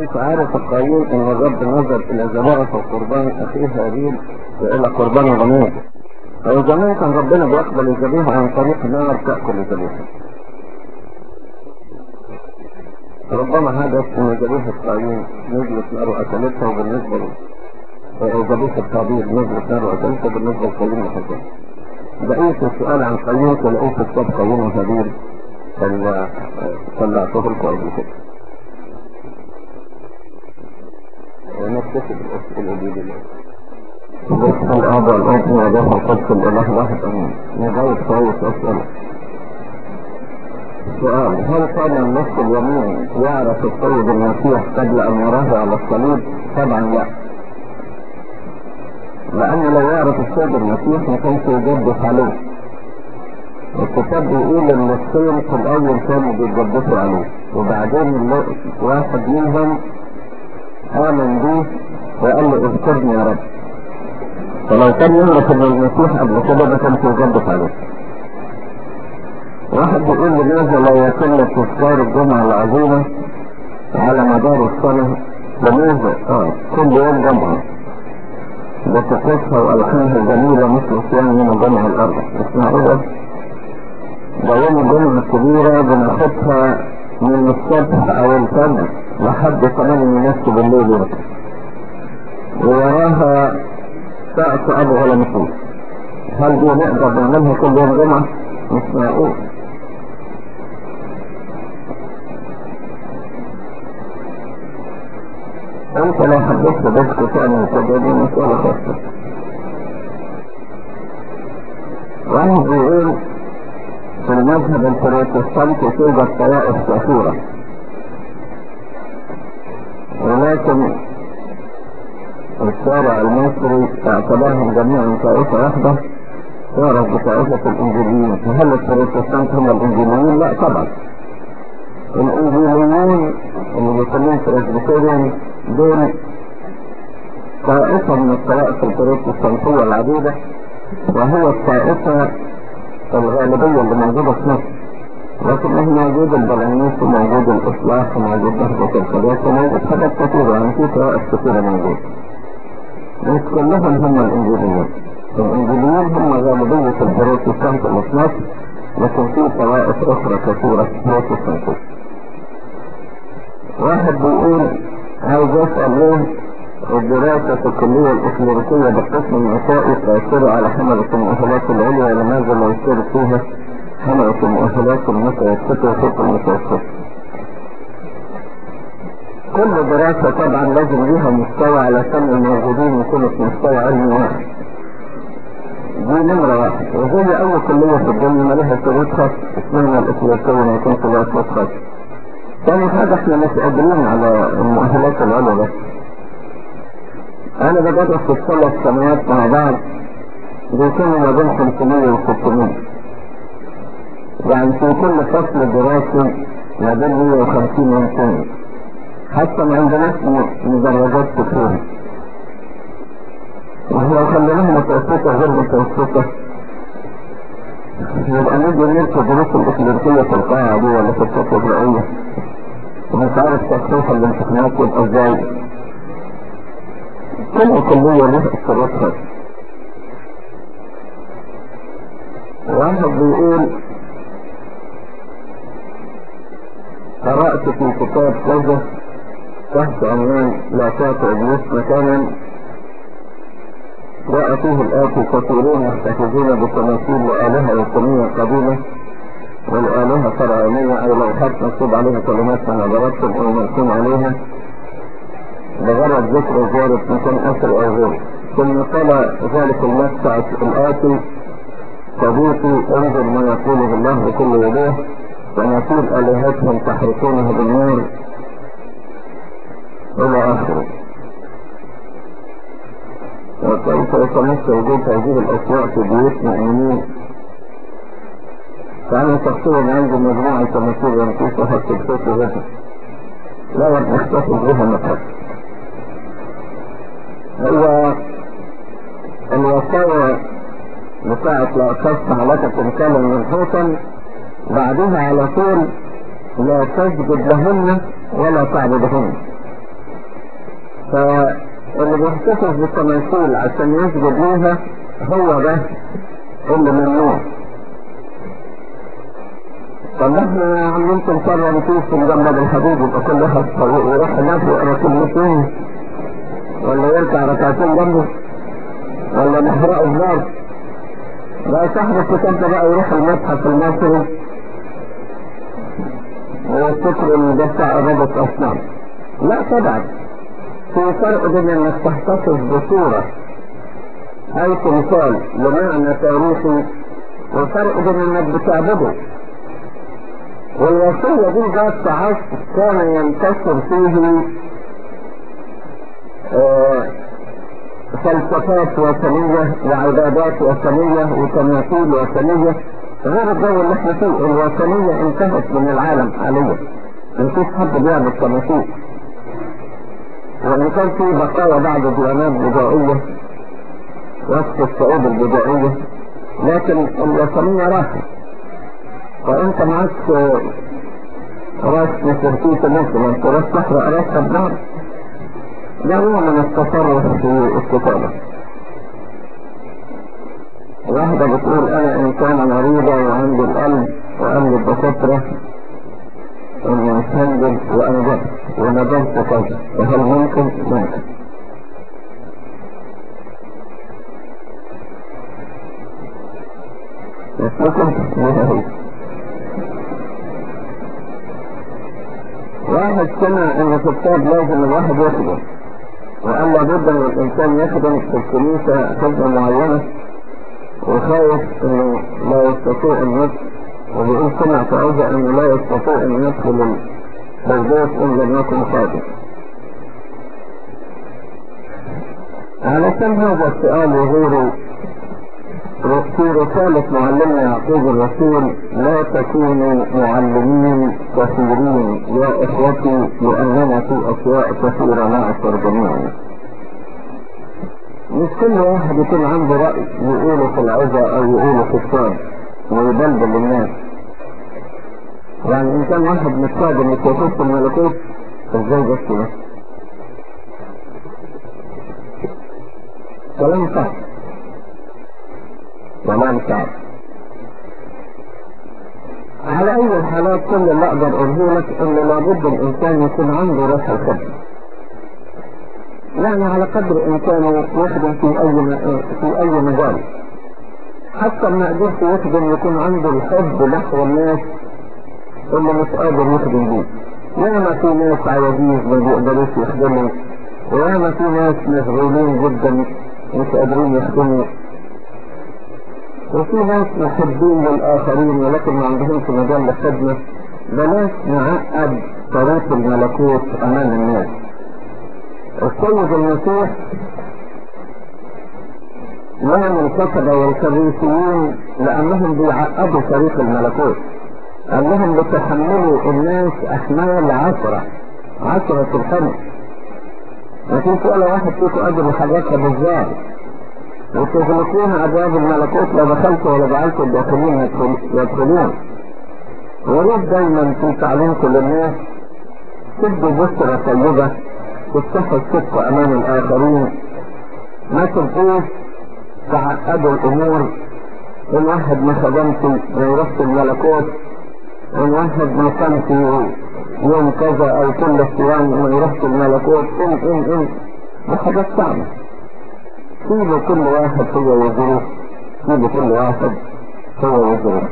كيف عرف القايين ان الرب نظر الى ذبائح وقربان اخيه هابيل والى قربان غنيم او زمان كان ربنا بيقبل الذبيحة عن طريق نار تأكل الذبيحة ربما هذا ان ذبيحة قايين نزلت نار واكلتها وبالنسبة ذبيحة قابيل نزلت نار واكلتها بالنسبة لقايين وحزين بقيت السؤال عن قايين ولقيت كتاب قايين وهابيل طلعته لكم قبل كده ونكتسب الأسئلة دي دلوقتي بس الأب والأم وجهها قدس الإله واحد أمين نجاوب كويس أسئلة سؤال هل كان النص اليمين يعرف السيد المسيح قبل أن يراه على الصليب؟ طبعا لا لأنه لو يعرف السيد المسيح ما كانش يجدف عليه الكتاب بيقول ان الصين في الاول كانوا بيتجدفوا عليه وبعدين واحد منهم امن بيه وقال له اذكرني يا رب فلو كان يعرف ان المسيح قبل كده ما كانش يجدف عليه واحد بيقول لماذا لا يتم تذكار الجمعة العظيمة على مدار السنة لماذا؟ اه كل يوم جمعة بطقوسها والحانها الجميلة مثل صيام يوم الجمعة الأربع اسمها ايه ده يوم الجمعة الكبيرة بناخدها من الصبح او الفجر لحد كمان النص بالليل وقت ووراها ساعة ابو ولا نفوس هل دي نقدر نعملها كل يوم جمعة؟ مش معقول انت لو حبيت بس تعمل كده دي مسألة خاصة واحد بيقول في المذهب البروتستانتي توجد طوائف كثيرة ولكن الشارع المصري اعتبرهم جميعا طائفة واحدة تعرف بطائفة الانجيليين فهل البروتستانت هم الانجيليين؟ لا طبعا الانجيليين اللي بيسموهم بريسبيتيريان دول طائفة من الطوائف البروتستانتية العديدة وهي الطائفة الغالبية اللي موجودة في مصر لكن هي موجود البلانيس وموجود الإصلاح وموجود نهضة الحاجات وموجود حاجات كثيرة يعني في طوائف كثيرة موجودة مش كلهم هم الإنجيليين الإنجيليين هم غالبية البروتستانت اللي في مصر لكن في طوائف أخرى كثيرة بروتستانتية واحد بيقول عايز أسأل ليه الدراسة في الكلية الإكليريكية بالقسم النسائي تأثر على حملة المؤهلات العليا لماذا لا يشترك فيها حملة المؤهلات المتوسطة وفوق المتوسطة كل دراسة طبعا لازم ليها مستوى علشان الموجودين يكونوا في مستوى علمي واحد دي نمرة واحد وهي أول كلية في الدنيا لها شروط خاص اسمها الإكليريكية ما يكون لها شروط خاص ثاني حاجة احنا مش قادرين على المؤهلات العليا بس انا بدرس في الثلاث سنوات مع بعض بيكونوا ما بين 500 و 600 يعني في كل فصل دراسي ما بين 150 و 200 حتى ما عندناش مدرجات كتير واحنا خليناها متوسطة غير متوسطة يبقى نيجي نركب دروس الإكليريكية في القاعة دي ولا في الفترة الرئية ومش عارف تصحيح الامتحانات يبقى ازاي كل كلية لها اضطرابها واحد بيقول قرأت في كتاب كذا تحت عنوان لا تعطي ابليس مكانا رأى فيه الآتي كثيرون يحتفظون بتماثيل لآلهة وثنية قديمة والآلهة فرعونية أو لوحات مكتوب عليها كلمات فنظرتهم أو مرسوم عليها بغرض ذكر زيارة مكان أثر أو غيره ثم قال ذلك المدفع الآتي صديقي انظر ما يقوله الله بكل يديه ونسيب آلهتهم تحرقونها بالنار إلى آخره وكيف يتمثل وجود هذه الأشياء في بيوت مؤمنين فأنا شخصيا عندي مجموعة تماثيل ينقصها التلفات بها لا لم أحتفظ بها مثلا هو الوصايا بتاعت لا تفتح لك تمثالا منحوتا بعدها على طول لا تسجد لهن ولا تعبدهن فاللي بيحتفظ بالتماثيل عشان يسجد ليها هو ده اللي ممنوع طب احنا عاملين تنكر نشوف مجمد الحديد يبقى كل واحد طريق ويروح هناك ويقرا كلمتين ولا يركع ركعتين جنبه ولا نحرقه بنار بقى صاحب الكتاب ده بقى يروح المتحف المصري ويفتكر ان ده بتاع عبادة اصنام لا طبعا في فرق بين انك تحتفظ بصورة اي تمثال لمعنى تاريخي وفرق بين انك بتعبده والوصية دي ذات عصر كان ينتشر فيه آه فلسفات وثنية وعبادات وثنية وتماثيل وثنية غير الجو اللي احنا فيه الوثنية انتهت من العالم حاليا مفيش حد بيعمل تماثيل وان كان في بقايا بعض ديانات بدائية وسط الشعوب البدائية لكن الوثنية راحت فانت معاك راس نفرتيت مثلا انت راس تحرق راسها بنار ده نوع من التصرف في الكتابة واحدة بتقول انا انسانة مريضة وعندي القلب وعندي الدكاترة اني اسجل وانجبت ونجبت كذا فهل ممكن؟ ممكن ممكن واحد سمع ان في الكتاب لازم الواحد يخدم وقال لابد ان الانسان يخدم في الكنيسة خدمة معينة وخايف انه لا يستطيع ان يدخل وبيقول سمع في عزة انه لا يستطيع ان يدخل البيت ان لم يكن خادم علشان هذا السؤال وغيره في رسالة معلمنا يعقوب الرسول لا تكونوا معلمين كثيرين يا اخوتي لاننا في اشياء كثيرة نعصر جميعا مش كل واحد يكون عنده رأي يقوله في العزة او يقوله في الشام ويبلبل للناس يعني ان كان واحد متقادم مش يخص الملكوت ازاي بس كده كلام صح كلام صعب على اي الحالات كل اللي اقدر اقوله لك ان لابد الانسان يكون عنده روح الخدمة يعني على قدر امكانه يخدم في اي في اي مجال حتى ما قدرش يخدم يكون عنده الحب نحو الناس اللي مش قادر يخدم بيه ياما في ناس عواجيز ما بيقدروش يخدموا وياما في ناس مشغولين جدا مش قادرين يخدموا وفي ناس محبين للآخرين ولكن ما عندهمش مجال للخدمة بلاش نعقد طريق الملكوت أمام الناس السيد المسيح لهم الكتبة والكريسيين لأنهم بيعقدوا طريق الملكوت قال لهم بتحملوا الناس أحمال عشرة عشرة الخمس مفيش ولا واحد فيكم قادر حاجاتها بالذات وتغلقون أبواب الملكوت لا دخلت ولا جعلت الداخلين يدخلون وريد دايما في تعليمكم للناس تدوا بشرة طيبة تفتحوا الصدق أمام الآخرين ما تبقوش تعقدوا الأمور إن واحد ما خدمش ما يروحش الملكوت إن واحد ما كان في يوم كذا أو كل صيام ما يروحش الملكوت إن إن إن دي حاجات صعبة سيبوا كل واحد هو وظروف سيبوا كل واحد هو وظروف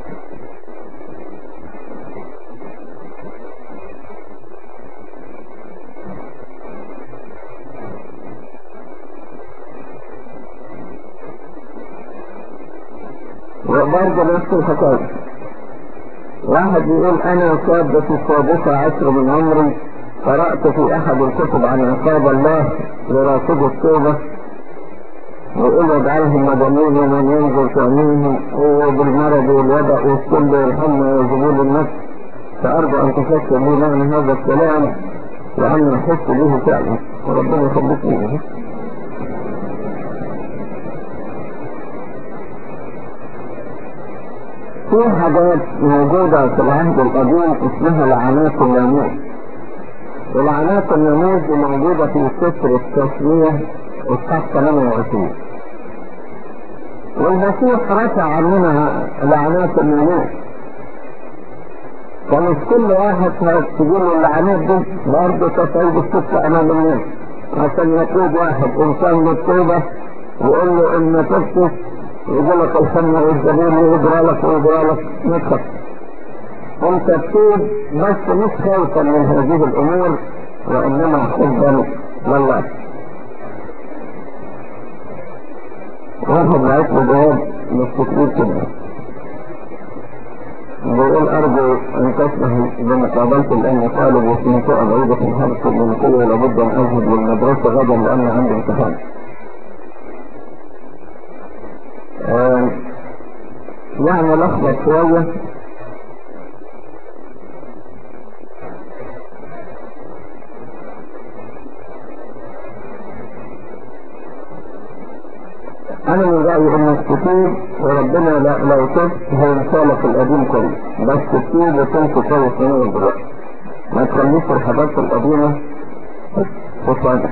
وبرضه نفس الحكاية واحد يقول انا شاب في السادسة عشر من عمري قرأت في احد الكتب عن عقاب الله لراكب التوبة ويقول يجعلهم مدنين ومن ينظر تعميهم وبالمرض والوباء والسل والحمى وزبول النفس فأرجو أن تفكر لي معنى هذا الكلام لأن أحس به فعلا وربنا يخليك به في حاجات موجودة في العهد القديم اسمها لعنات اللاموس ولعنات النموذج موجودة في سفر التسمية الصف 28 والمسيح رفع عننا لعنات النموذج فمش كل واحد تقول له اللعنات دي برضه تصعيد الصدق امام الناس عشان يتوب واحد انسان مكتوبة ويقول له ان تبكي يقول لك الحمى والزبير ويجرى لك ويجرى لك ما تخافش انت تتوب بس مش خوفا من هذه الامور وانما حبا لله واحد بعت له جواب مش كتير كده بيقول ارجو ان تسمح بما قابلت الان طالب وفي منطقه بعيده في الحرس المنطقه لابد ان اذهب للمدرسه غدا لان عندي امتحان. آه يعني لخبط شويه انا من رايي انك تتوب وربنا لا لو تب هو رسالك القديم كله بس تتوب وتمشي كويس من دلوقتي ما تخليش الحاجات القديمه تصادق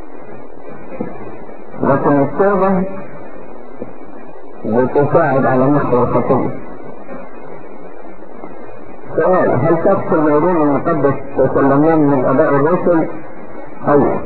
لكن التوبه بتساعد على محو الخطيه سؤال هل شخص الميرون المقدس تسلمون من اباء الرسل؟ ايوه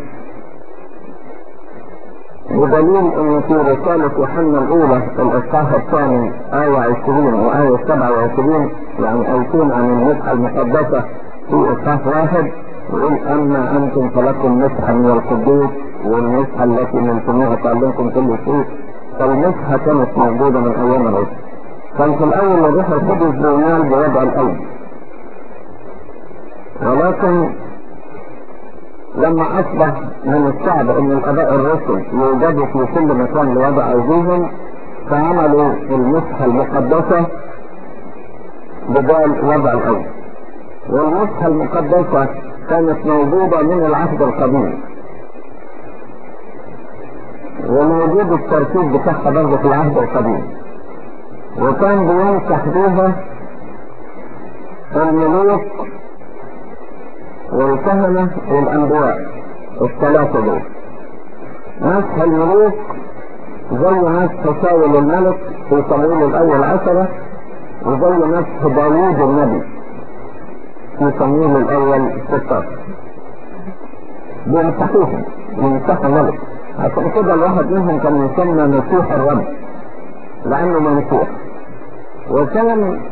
بدليل ان في رسالة يوحنا الاولى الاصحاح الثاني آية 20 وآية 27 يعني آيتين عن المسحة المقدسة في اصحاح واحد يقول اما انتم فلكم مسحة من القدوس والمسحة التي من سموها تعلمكم كل شيء فالمسحة كانت موجودة من ايام الرسل كان في الاول الروح القدس بينال بوضع القلب ولكن لما اصبح من الصعب ان الاباء الرسل يوجدوا في كل مكان لوضع ايديهم فعملوا المسحة المقدسة بدال وضع الايدي والمسحة المقدسة كانت موجودة من العهد القديم وموجود الترتيب بتاعها برضه في العهد القديم وكان بيمسح بيها الملوك والكهنة والأنبياء الثلاثة دول مسح الملوك زي مسح شاول الملك في صمويل الأول عشرة وزي مسح داوود النبي في صمويل الأول 16 بيمسحوهم بيمسحوا الملك عشان كده الواحد منهم كان يسمى مسيح الرب لأنه ممسوح وكان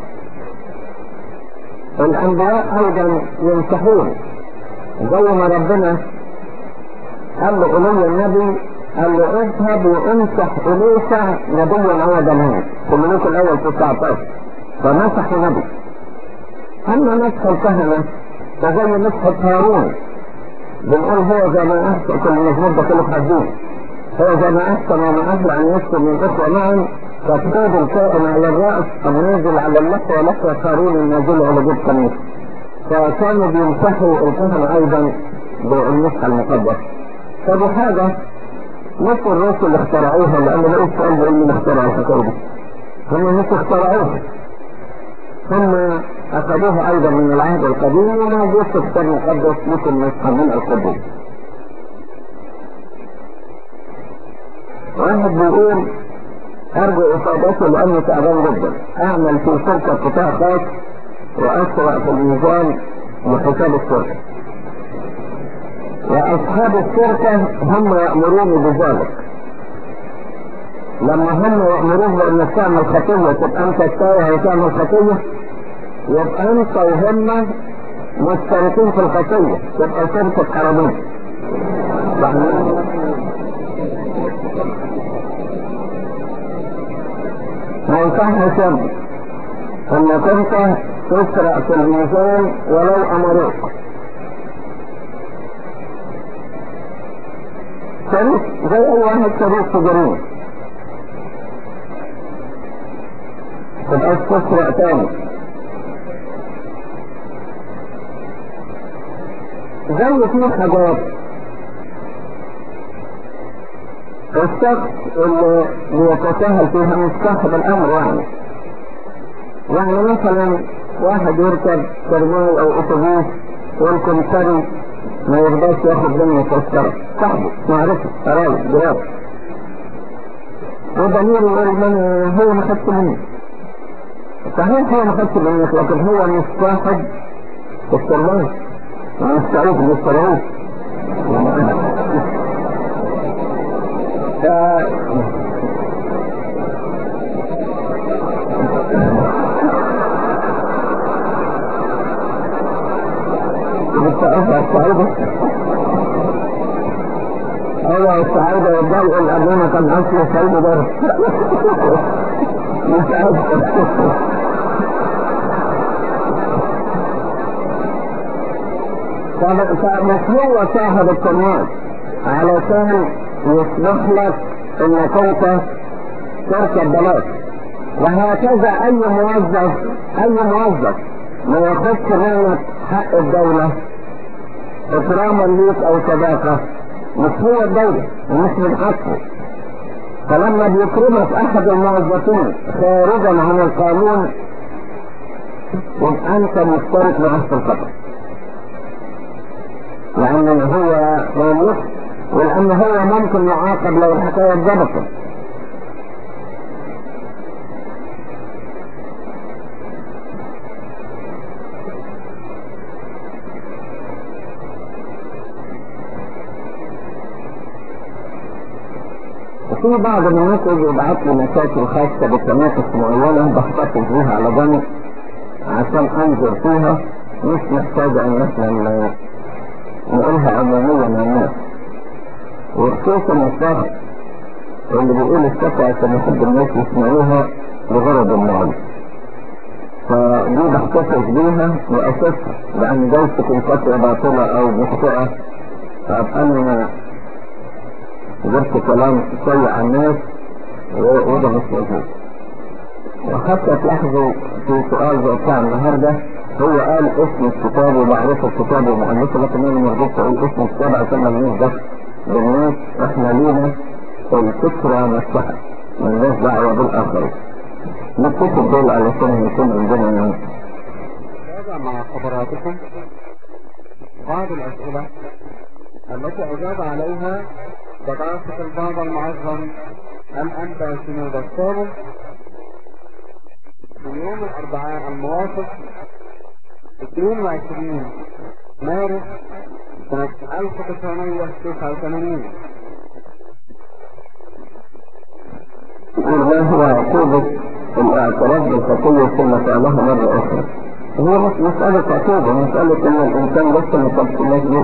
الأنبياء أيضا يمسحون زي ما ربنا قال له إلي النبي قال له اذهب وامسح إليسا نبيا هو دمهان في الملوك الأول 19 فمسح نبي أما مسح الكهنة فزي مسح هارون بنقول هو زي ما أحسن كل المزمور ده كله حزين هو زي ما أحسن وما أهل أن يسكن من إخوة معا تفقيد الكائن على الرأس النازل على اللحية ولحية هارون النازل على جبت كنيسة فكانوا بيمسحوا الكهنة أيضا بالمسح المقدس فدي حاجة مش الرسل اخترعوها لأن لقيت سؤال بيقول مين اخترع الحكاية دي هم مش اخترعوها هم أخذوها أيضا من العهد القديم وموجود في الكتاب المقدس مثل مسحة من القدوس واحد بيقول أرجو إصابته لأني تعبان جدا أعمل في شركة قطاع خاص وأسرع في الميزان لحساب الشركة وأصحاب الشركة هم يأمروني بذلك لما هم يأمرون بأنك تعمل خطية تبقى أنت التايه وتعمل خطية يبقى أنت وهم مشتركين في الخطية تبقى شركة حرامية يعني ما ينفعش شر انك انت تسرع في الميزان ولو امروك شريك زي اي واحد شريك في جريمة تبقاش تسرع تاني زي في حاجات الشخص اللي بيتساهل فيها مش صاحب الامر يعني يعني مثلا واحد يركب ترماي او اتوبيس والكمسري ما يرضاش ياخد منه تذكرة صاحبه معرفة قرايب جواب ودليل يقول من هو ما خدش مني صحيح هو ما خدش منك لكن هو مش صاحب السرمان مش سعيد مش سعيد السعيدة هو السعيدة يبدأ الأبونا قد أصل سعيدة بره مش فمشروع صاحب القناة علشان يصبح لك انك انت تركب بلاش وهكذا اي موظف اي موظف ما ياخدش منك حق الدولة اكراما ليك او صداقة مش هو الدولة ومش من حقه فلما بيكرمك احد الموظفين خارجا عن القانون يبقى انت مشترك معه في الخطأ لان هو مملوك ولان هو ممكن يعاقب لو الحكاية اتظبطت وفي بعض الناس يجي يبعت لي مشاكل خاصة بتناقص معينة بحتفظ بيها على جنب عشان انظر فيها مش محتاجة ان احنا نقولها عموميا للناس وخصوصا الشخص اللي بيقول الشكوى عشان يحب الناس يسمعوها بغرض المال فدي بحتفظ بيها واساسها لان جايز تكون فتوى باطلة او مخطئة فابقى انا جبت كلام سيء عن الناس وده مش موجود وحتى تلاحظوا في سؤال زي بتاع النهارده هو قال اسم الكتاب ومعرفة الكتاب ومؤلفه لكن انا ما رضيتش اقول اسم الكتاب عشان ما نلوش دخل بالناس احنا لينا الفكرة نفسها مالناش دعوة بالاخرين نكتب دول علشان يكون عندنا مع خبراتكم بعض الأسئلة التي أجاب عليها دراسة البابا المعظم الأنبا سنود الثالث في يوم الأربعاء الموافق 22 مارس سنة 1989 ما هو عقوبة الاعتراف بالخطية ثم فعلها مرة أخرى هو مش مسألة عقوبة مسألة إن الإنسان لسه ما كانش مجنون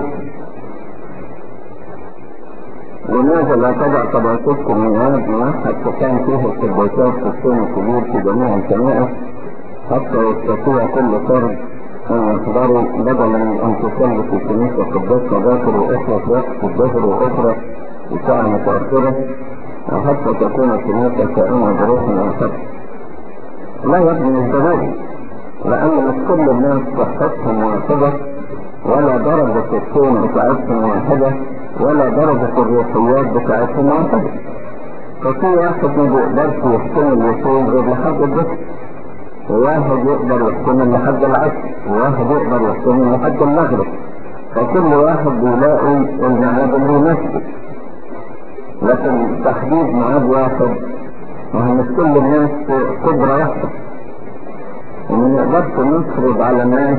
لماذا لا تضع طبقتكم من هذا الموحد كان فيه السبوتات في السن الكبير في جميع الكنائس حتى يستطيع كل فرد أن يحضروا بدلا من أن تصلي في كنيسة قداسة باكر وأخرى في وقت الظهر وأخرى في ساعة متأخرة وحتى تكون الكنيسة كائنة بروح آخر لا يبني مش ضروري لأن مش كل الناس صحتهم واحدة ولا درجة الكون بتاعتهم واحدة ولا درجة الروحيات بتاعتهم واحدة ففي واحد ما بيقدرش يحكم الوصول غير لحد الجسم وواحد يقدر يحكم لحد العصر وواحد يقدر يحكم لحد المغرب فكل واحد بيلاقي الميعاد اللي يناسبه لكن تحديد ميعاد واحد ما هو مش كل الناس قدرة واحدة وما نقدرش نفرض على الناس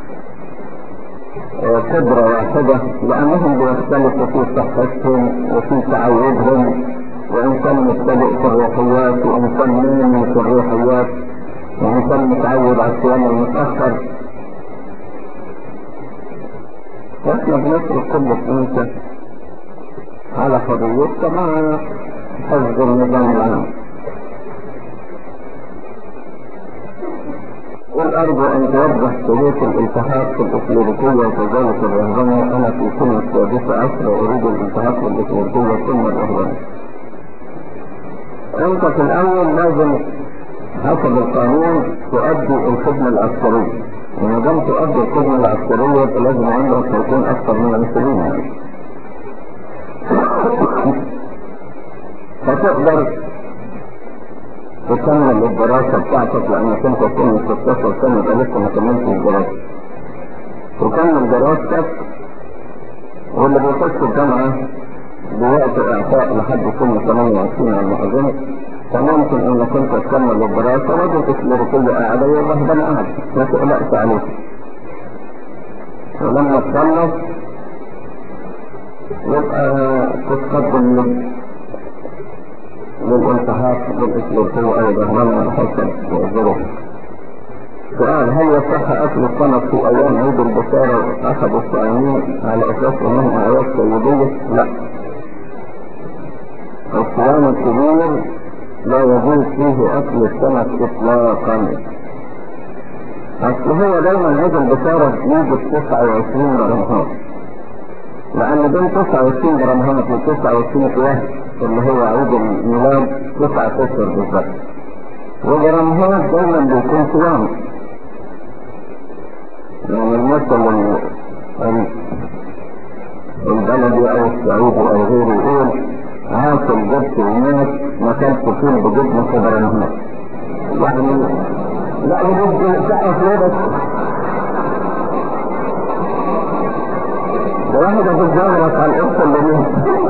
قدرة واحدة لأنهم بيختلفوا في صحتهم وفي تعودهم وإنسان مبتدئ في الروحيات وإنسان نامي في الروحيات وإنسان متعود على الصيام المتأخر وإحنا بنترك كل كنيسة على حريتها مع حفظ النظام العام قل أرجو أن توضح سلوك الالتحاق في الإكليريكية وكذلك الرهبنة أنا في سنة السادسة عشر وأريد الالتحاق في الإكليريكية ثم الرهبنة. أنت في الأول لازم حسب القانون تؤدي الخدمة العسكرية. وما دام تؤدي الخدمة العسكرية فلازم عندك يكون أكثر من المسؤولين يعني. فتقدر تكمل الدراسة بتاعتك لأنك أنت سن 16 سنة يبقى لسه ما كملتش الدراسة. تكمل دراستك واللي بيخش الجامعة بوقت إعطاء لحد سن 28 على ما أظن فممكن إنك أنت تكمل الدراسة وجد الكليريكية قاعدة والله ده أنا قاعد ما تقلقش عليك ولما تخلص يبقى تتقدم لل- للالتحاق بالإكليريكية أيضا لما حصل الظروف سؤال هل يصح أكل السمك في أيام عيد البشارة أحد الصائمين على أساس أنه أعياد سيدية؟ لا. الصيام الكبير لا يجوز فيه أكل السمك إطلاقا. أصل هو دايما عيد البشارة يوجد 29 برمهات. لأن بين 29 برمهات و 29 قياس اللي هو عيد الميلاد تسعة أشهر بالظبط. وبرمهات دايما بيكون صيام يعني المثل ال- ال- البلدي او السعودي او غيره يقول هاكل جبت الناس ما كانش فول بجبنة كبرانهات يعني لا يجب سقف ليه بس ده واحد بتجاورك على القصة اللي دي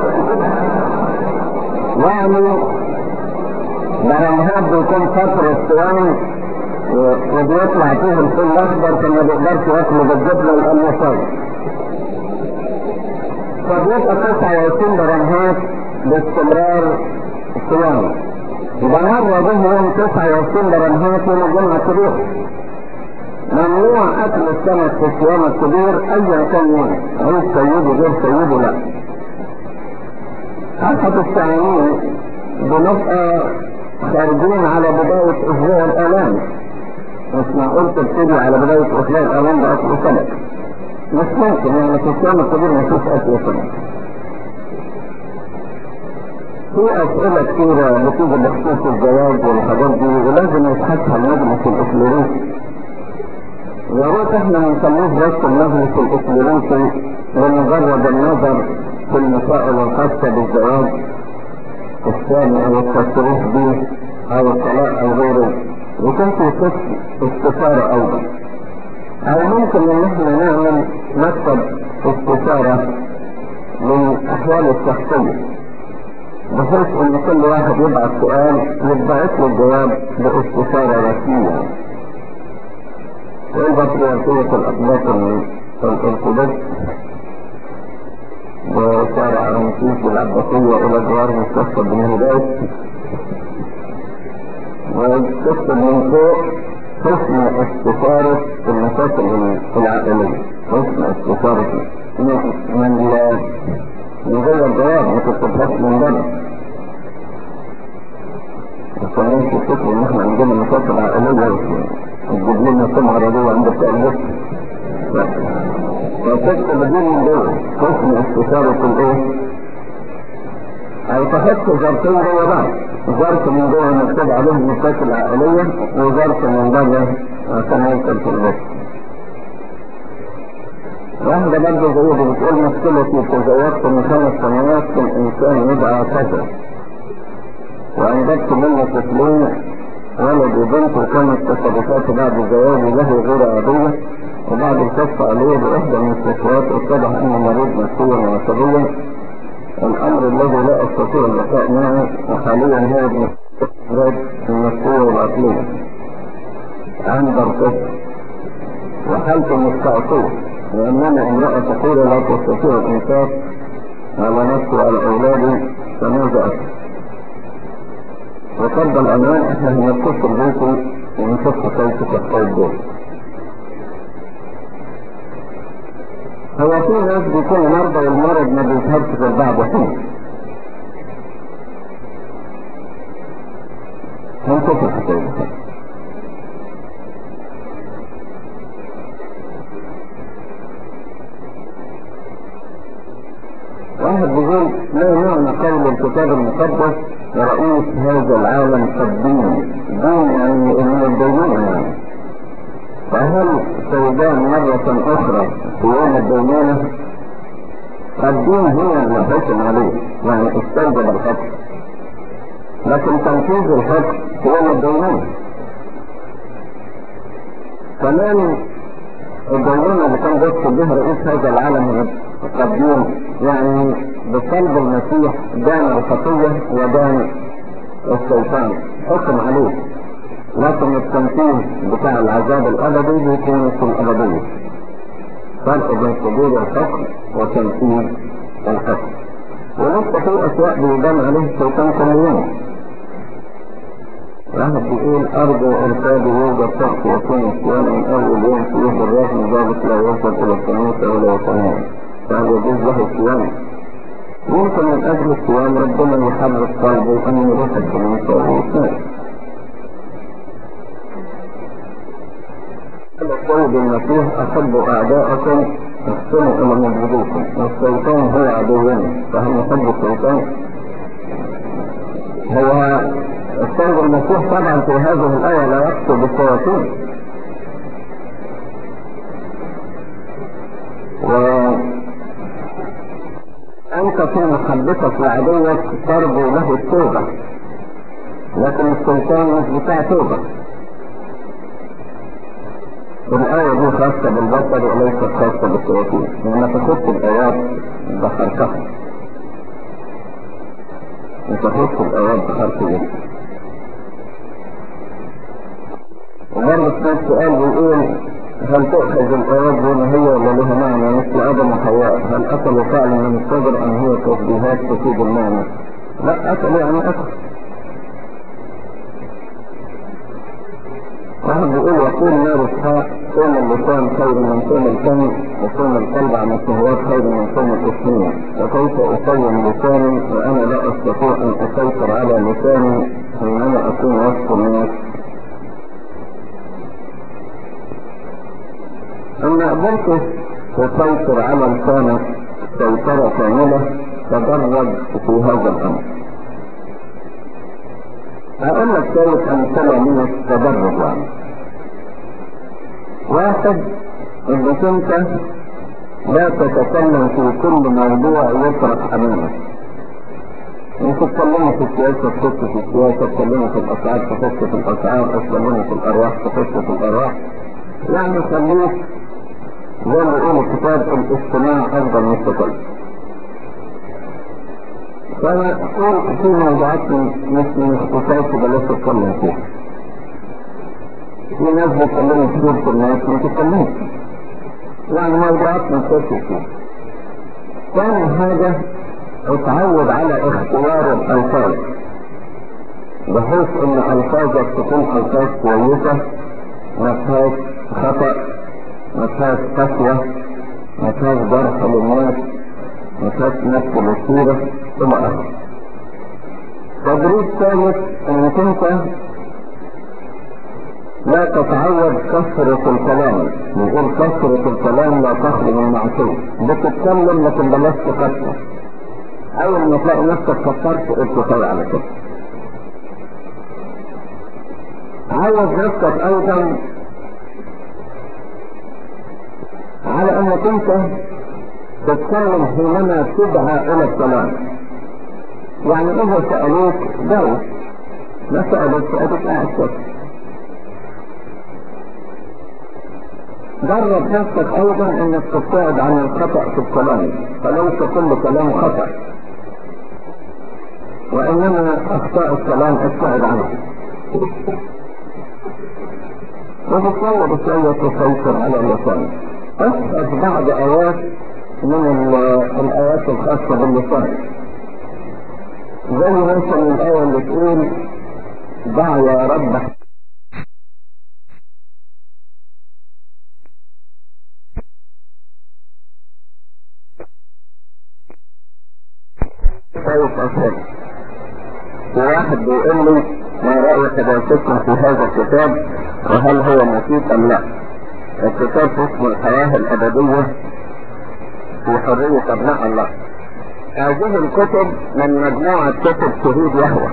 يعني برمهات بيكون فترة صيام و- وبيطلع فيه الفيل الاخضر فما بيقدرش ياكله بالجبنه لانه صايم. فبيبقى 29 برمهات باستمرار صيام. يبقى مرة به يوم 29 برمهات يوم الجمعة الكبير. ممنوع اكل السمك في الصيام الكبير ايا كان يوم، عيد سيده غير سيده لا. حسب التعيين بنبقى خارجين على بداية أسبوع الآلام مش معقول تبتدي على بداية أسبوع الآلام بأكل سمك مش ممكن يعني في الصيام الكبير ما فيش أكل سمك في أسئلة كثيرة بتيجي بخصوص الزواج والحاجات دي ولازم يبحثها المجلس الإكليريسي يا ريت احنا ما نسموش بس المجلس الإكليريسي لمجرد النظر في المسائل الخاصة بالزواج الثاني او التصريح به او الطلاق او غيره يكون في قسم استشارة ايضا او ممكن ان احنا نعمل مكتب استشارة للاحوال الشخصية بحيث ان كل واحد يبعث سؤال يتبعث له الجواب باستشارة رسمية والبطريركية الاقباط الارثوذكس وشارع رمسيس العباسية إلى جوار مستشفى بن هداية وتكتب من فوق حسن استشارة المشاكل العائلية حسن استشارة من من ال- من غير الجواب ما تكتبهاش من بره عشان انت تفكر ان احنا عندنا مشاكل عائلية وتجيب لنا سمعة رضوة عند التأليف فتكتب دي من دول حسن استشارة الايه او تحط ظرفين جوه بعض ظرف من جوه مكتوب عليه مشاكل عائلية وظرف من بره عشان يوصل في البيت واحدة برضه زي دي بتقول مشكلتي تزوجت من خمس سنوات كان انسان يدعى كذا وانجبت منه طفلين ولد وبنت وكانت تصرفاته بعد زواجي له غير عادية وبعد الكشف عليه بإحدى المستشفيات اتضح أنه مريض نفسيا وعصبيا الأمر الذي لا أستطيع البقاء معه وحاليا هو ابن الأمراض النفسية والعقلية عند الطفل وحالته مستعصية لأننا امرأة تقول لا تستطيع الإنفاق على نفسي وعلى أولادي فماذا أفعل؟ وقد الأمان احنا هنتصل بيكم ونشوف كيف تحتاج دول هو في ناس بيكونوا مرضى والمرض ما بيظهرش غير بعد حين هنشوف الحكاية دي. واحد بيقول ما معنى قول الكتاب المقدس رئيس هذا العالم قديم دين يعني انه الدينونة يعني فهل سيبان مرة اخرى في يوم الدينونة الدين هي اللي حكم عليه يعني استوجب الحكم لكن تنفيذ الحكم في يوم الدينونة كمان الدينونة اللي كان بيقصد بها رئيس هذا العالم القديم يعني بقلب المسيح دان الخطية ودان الشيطان حكم عليه لكن التنفيذ بتاع العذاب الأبدي بيكون في الأبدية فرق بين صدور الحكم وتنفيذ الحكم ولسه في أشياء بيدان عليه الشيطان كل يوم واحد بيقول أرجو إرشاد يوجد شخص يكون الصيام من أول يوم فيه بالرغم ذلك لا يوصل إلى الكنيسة ولا يتنام فهل يجوز له الصيام؟ يمكن من أجل الصيام ربنا يحرك قلبه أن يروح الكنيسة ويصوم. القول بالمسيح أحبوا أعداءكم احسنوا إلى مبغضوكم والشيطان هو عدونا فهل نحب الشيطان؟ هو السيد المسيح طبعا في هذه الآية لا يقصد الشياطين و أنت في محبتك لعدوك ترجو له التوبة لكن الشيطان مش بتاع توبة الآية دي خاصة بالبشر وليست خاصة بالشياطين لما تخص الآيات بحركها وتخص الآيات بحرف الاسم ومرة سمعت سؤال بيقول هل تؤخذ الآيات زي ما هي ولا لها معنى مثل آدم وحواء؟ هل أكلوا فعلا من الشجر أم هي تشبيهات تفيد المعنى؟ لا أكلوا يعني أكل. واحد بيقول يقول نار إسحاق صوم اللسان خير من صوم الفم وصوم القلب عن الشهوات خير من صوم التسليم وكيف أصوم لساني وأنا لا أستطيع أن أسيطر على لساني حينما أكون وسط الناس أما قدرت تسيطر على لسانك سيطرة كاملة تدرج في هذا الأمر. أقول لك ثلاث أمثلة من التدرج يعني. واحد إنك أنت لا تتكلم في كل موضوع يطرح أمامك. انت تتكلموا في السياسة تخش في السياسة، تتكلموا في الأسعار تخش في الأسعار، تتكلموا في الأرواح تخش في الأرواح. يعني خليك زي ما يقول الكتاب الاستماع افضل من التكلم فانا اقول في موضوعات مش من اختصاصي بلاش اتكلم فيها في ناس بيتكلموا في سورة الناس ما تتكلمش يعني موضوعات ما تخش فيها ثاني حاجة اتعود على اختيار الالفاظ بحيث ان الفاظك تكون الفاظ كويسة ما فيهاش خطأ ما فيهاش قسوة ما فيهاش جرح للناس ما فيهاش نفس السيرة ثم آخر تدريب ثالث انك انت لا تتعود كثرة الكلام نقول كثرة الكلام لا تخرج من معصية بتتكلم لكن بلاش تكثر اول ما تلاقي نفسك كثرت اتفاق على كده عود نفسك ايضا على انك انت تتكلم حينما تدعى الى الكلام يعني اذا سألوك جاوب ما سألوك سألوك قاعد سكت جرب نفسك ايضا انك تبتعد عن الخطأ في الكلام فليس كل كلام خطأ وانما اخطاء الكلام ابتعد عنها وبتصور شوية تسيطر على اللسان احفظ بعض ايات من الايات الخاصة باللسان زي مثلا الايه اللي تقول دع يا رب شايف أسهل واحد بيقول لي ما رأيك دراستنا في هذا الكتاب وهل هو مفيد أم لا الكتاب اسمه الحياة الأبدية في حرية أبناء الله هذه الكتب من مجموعة كتب شهود يهوى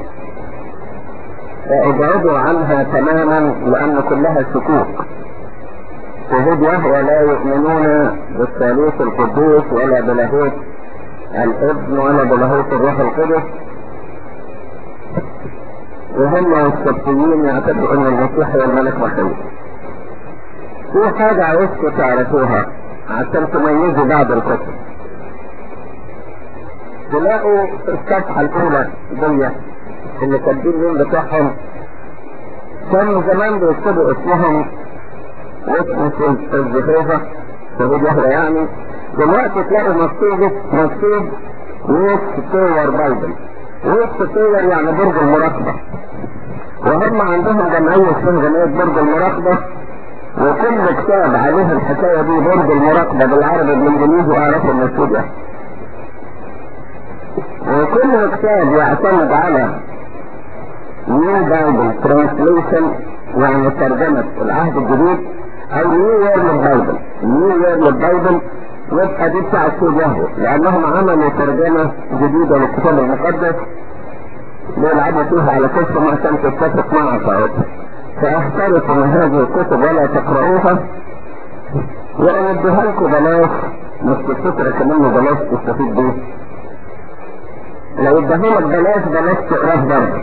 فابعدوا عنها تماما لأن كلها شكوك شهود يهوى لا يؤمنون بالثالوث القدوس ولا بلاهوت الابن ولا بلاهوت الروح القدس وهم السبتيين يعتقدوا ان المسيح هو الملك وحيد في حاجة عايزكم تعرفوها عشان تميزوا بعض الكتب تلاقوا في الصفحة الأولى دي اللي كاتبين مين بتاعهم كانوا زمان بيكتبوا اسمهم واسم الزهيفة شهود يهوى يعني دلوقتي تلاقوا مكتوب مكتوب ويست تور بايبل ويست تور يعني برج المراقبة وهم عندهم جمعية اسمها جمعية برج المراقبة وكل كتاب عليه الحكاية دي برج المراقبة بالعربي بالانجليزي اعرفوا المكتوب ده وكل كتاب يعتمد على نيو بايبل ترانسليشن يعني ترجمة العهد الجديد او نيو وورلد بايبل نيو وورلد بايبل يبقى دي بتاع السود يهوى لانهم عملوا ترجمة جديدة للكتاب المقدس بيلعبوا فيها على قصة عشان تتفق مع صاحبها فاحترسوا من هذه الكتب ولا تقرؤوها وانا اديها لكم بلاش مش بالفكرة كمان بلاش تستفيد بيه لو اديها لك بلاش بلاش تقراه برضه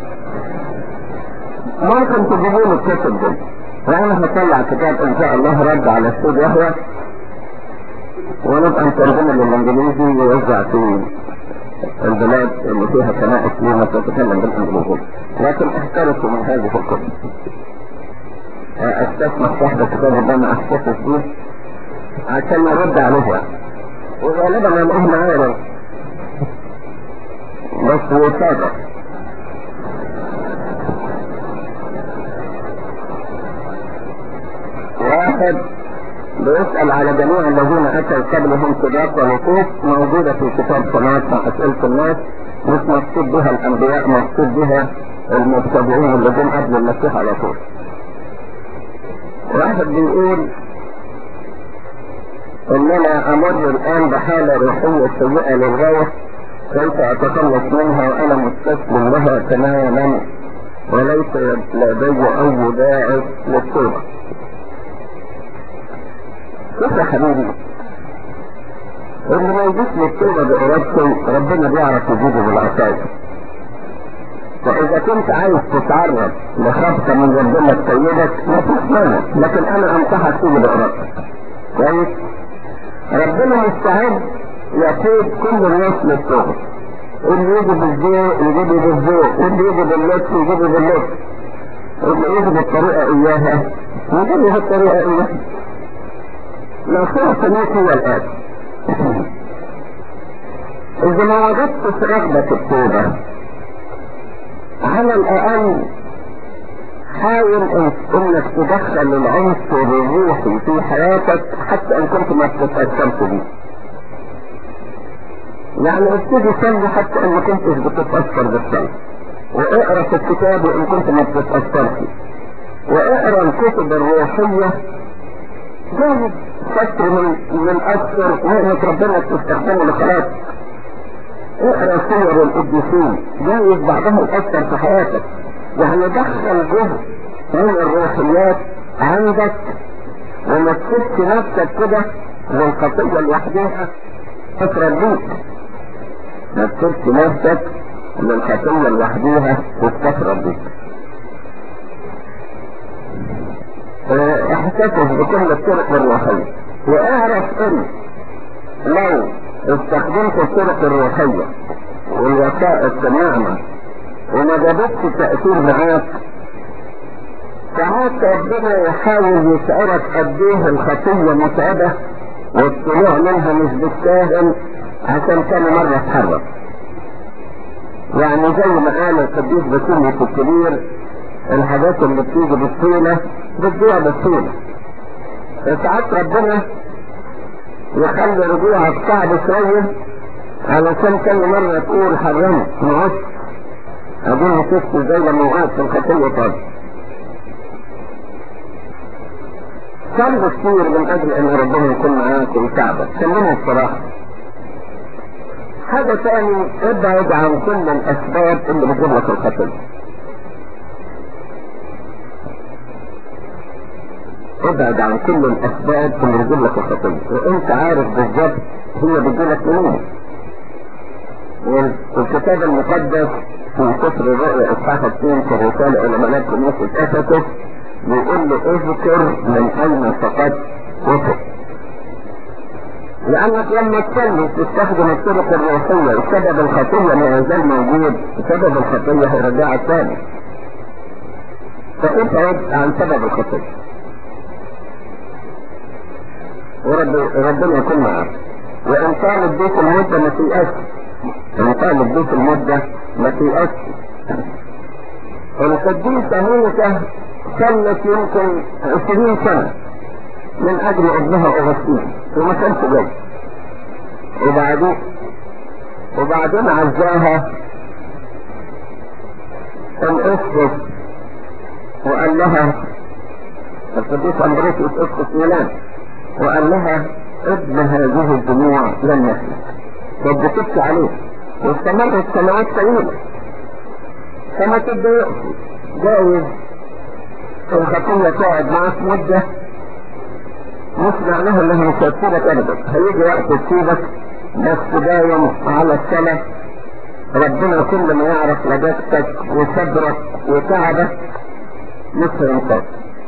ممكن تجيبوا لي الكتب دي وانا هطلع كتاب ان شاء الله رد على السود يهوى ونبقى نترجمه للانجليزي ويوزع في البلاد اللي فيها كنائس لما تتكلم بالانجليزي لكن احترسوا من هذه الكتب استثمر صاحب الكتاب ده ما احتفظ بيه عشان ارد عليها وغالبا الاقيه معايا بس هو صادق واحد بيسأل على جميع الذين أتوا قبلهم سباق ونقوص موجودة في كتاب صلاة أسئلة الناس مش مقصود بها الأنبياء مقصود بها المبتدعين الذين قبل المسيح على طول. واحد بيقول إننا أمر الآن بحالة روحية سيئة للغاية كيف أتخلص منها وأنا مستسلم لها تماما وليس لدي أي داعي للتوبة. شوف يا حبيبي اللي ما يجيش للتوبة بإرادته ربنا بيعرف يجيبه بالعصاية فإذا كنت عايز تتعرض لخبطة من ربنا تسيدك ما فيش مانع لكن أنا أنصحك تيجي بإرادتك كويس ربنا مستعد يقود كل الناس للتوبة اللي يجي بالذوق يجيبه بالذوق واللي يجي باللطف يجيبه باللطف واللي يجي بالطريقة إياها يجيبه بالطريقة إياها نصيحة ليك هو الآتي إذا ما وجدتش رغبة التوبة على الأقل حاول انك تدخل العنصر الروحي في حياتك حتى ان كنت ما بتتأثرش بيه يعني ابتدي صلي حتى ان ما كنتش بتتأثر بالصلاة واقرا في الكتاب وان كنت ما بتتأثرش واقرا الكتب الروحية جاهز فتر من من اكثر نعمة ربنا تستخدمه لخلاص اقرا سير القديسين جايز بعضهم يأثر في حياتك يعني دخل جزء من الروحيات عندك وما تسيبش نفسك كده للخطية لوحدها تترديك ما تسيبش نفسك للخطية لوحدها وتترديك احتفظ بكل الطرق الروحية واعرف ان لو استخدمت الطرق الروحية والوسائط الناعمة وما جابتش تأثير معاك ساعات ربنا يحاول يشعرك قد ايه الخطية متعبة والطلوع منها مش بالساهل عشان تاني مرة تحرك يعني زي ما قال القديس بسيمة الكبير الحاجات اللي بتيجي بالطولة بتضيع بالطولة ساعات ربنا يخلي رجوعك صعب شوية علشان كل مرة تقول حرمت معاك أظن شفت زي لما وقعت في الخطية طبعا صلي كتير من أجل أن ربنا يكون معاك ويساعدك كلمه الصراحة حاجة تاني ابعد عن كل الأسباب اللي بتجيب لك الخطية ابعد عن كل الاسباب اللي بتجيب لك الخطيه وانت عارف بالظبط هي بتجيلك منين والكتاب المقدس في سفر الرؤيا اصحاح 2 في الرساله الى ملاك كنيسه افسس بيقول له اذكر من اين فقدت وفق لانك لما تصلي تستخدم الطرق الروحيه وسبب الخطيه ما يزال موجود سبب الخطيه هيرجعك تاني فابعد عن سبب الخطيه ورب ربنا يكون معك وان طالت بيك المده ما تيأس ان طالت بيك المده ما تيأس القديسة موسى صلت يمكن عشرين سنة من اجل ابنها اغسطين وما كانش جاي وبعدين وبعدين عزاها الاسقف وقال لها القديس امبريتوس اسقف ميلان وقال لها ابن هذه الدموع لن يسلك فبكت عليه واستمرت سنوات طويلة فما تتضايقش جايز الخطية تقعد معاك مدة مش معناها انها مش هتسيبك ابدا هيجي وقت تسيبك بس دايم على السنة ربنا كل ما يعرف لجاجتك وصبرك وتعبك مش هينساك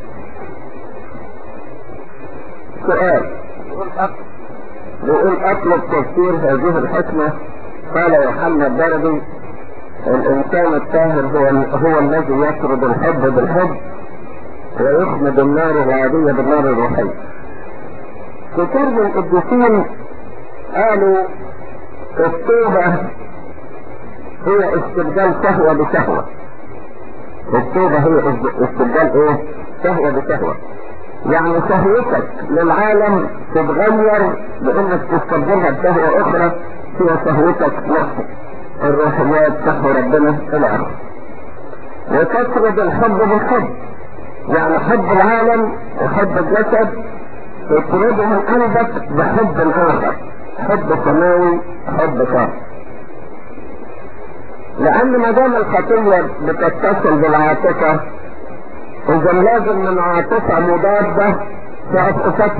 سؤال بيقول اطلب تفسير هذه الحكمة قال يوحنا الدربي الانسان الطاهر هو هو الذي يطرد الحب بالحب ويخمد النار العادية بالنار الروحية كتير من القديسين قالوا التوبة هي استبدال شهوة بشهوة التوبة هي استبدال ايه شهوة بشهوة يعني شهوتك للعالم تتغير بانك تستبدلها بشهوة اخرى هي شهوتك نفسك الروحيات شهوة ربنا الى اخره وتطرد الحب بالحب يعني حب العالم وحب الجسد تطرده من قلبك بحب اخر حب سماوي حب خاص لان ما دام الخطيه بتتصل بالعاطفه اذا لازم من عاطفه مضاده تأسست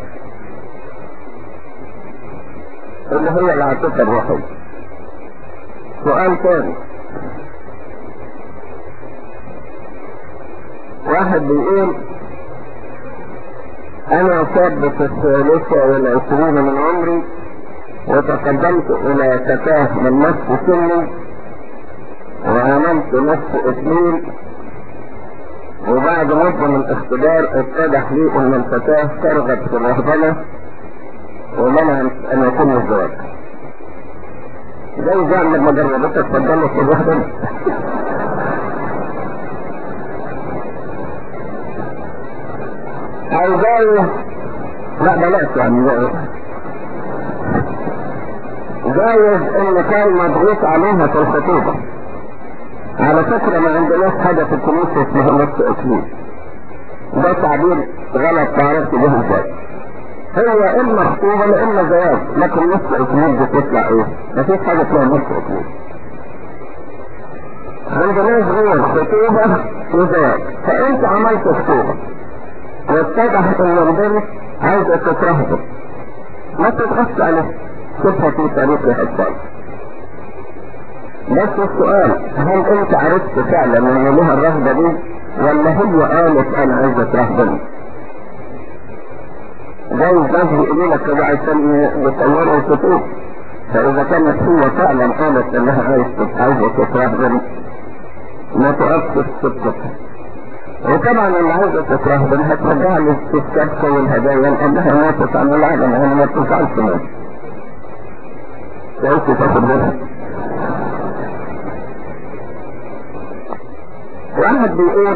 اللي هي العاطفه الروحيه سؤال ثاني واحد بيقول انا شاب في الثالثة والعشرين من عمري وتقدمت الى فتاة من نصف سني وعملت نصف اثنين وبعد مدة من الاختبار اتضح لي ان الفتاة ترغب في الرهبنة ومنع ان يكون الزواج زي زي لما جربتك تفضلت في الرهبنة او جاي لا بلاش يعني جايز ان كان مضغوط عليها في الخطوبة على فكرة ما عندناش حاجة في الكنيسة اسمها نص اكليل ده تعبير غلط تعرفت به ازاي هو اما خطوبة لا اما زواج لكن نص اكليل بتطلع ايه مفيش حاجة اسمها نص اكليل عندناش غير خطوبة وزواج فانت عملت خطوبة واتضح ان البنت عايزة تترهبط ما تتغص عليه شوفها في تاريخ الحساب بس السؤال هل انت عرفت فعلا ان لها الرهبة دي ولا هي قالت انا عايزة ترهبني زي الناس بيقولوا لك كده عشان يطوروا الخطوط فاذا كانت هي فعلا قالت انها عايزة عايزة تترهبني ما تؤكد صدقها وطبعا اللي عايزة تترهبن هترجع لي الشبكة والهدايا لانها ماتت عن العالم انا ما تزعلش منها تعيش تاخد منها واحد بيقول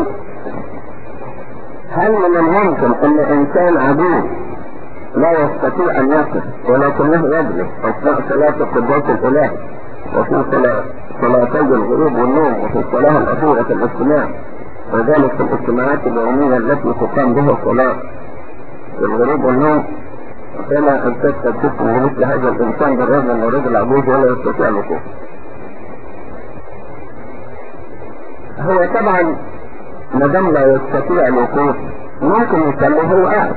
هل من الممكن ان انسان عجوز لا يستطيع ان يقف ولكنه يجلس اثناء صلاة قدوة الاله وفي صلاتي الغروب والنوم وفي الصلاة الاخيرة في الاجتماع وذلك في الاجتماعات اليومية التي تقام بها الصلاة الغروب والنوم فلا أن تستطيع مثل هذا الإنسان بالرغم أنه رجل عجوز ولا يستطيع الوقوف. هو طبعا ما دام لا يستطيع الوقوف ممكن يسميه هو قاعد.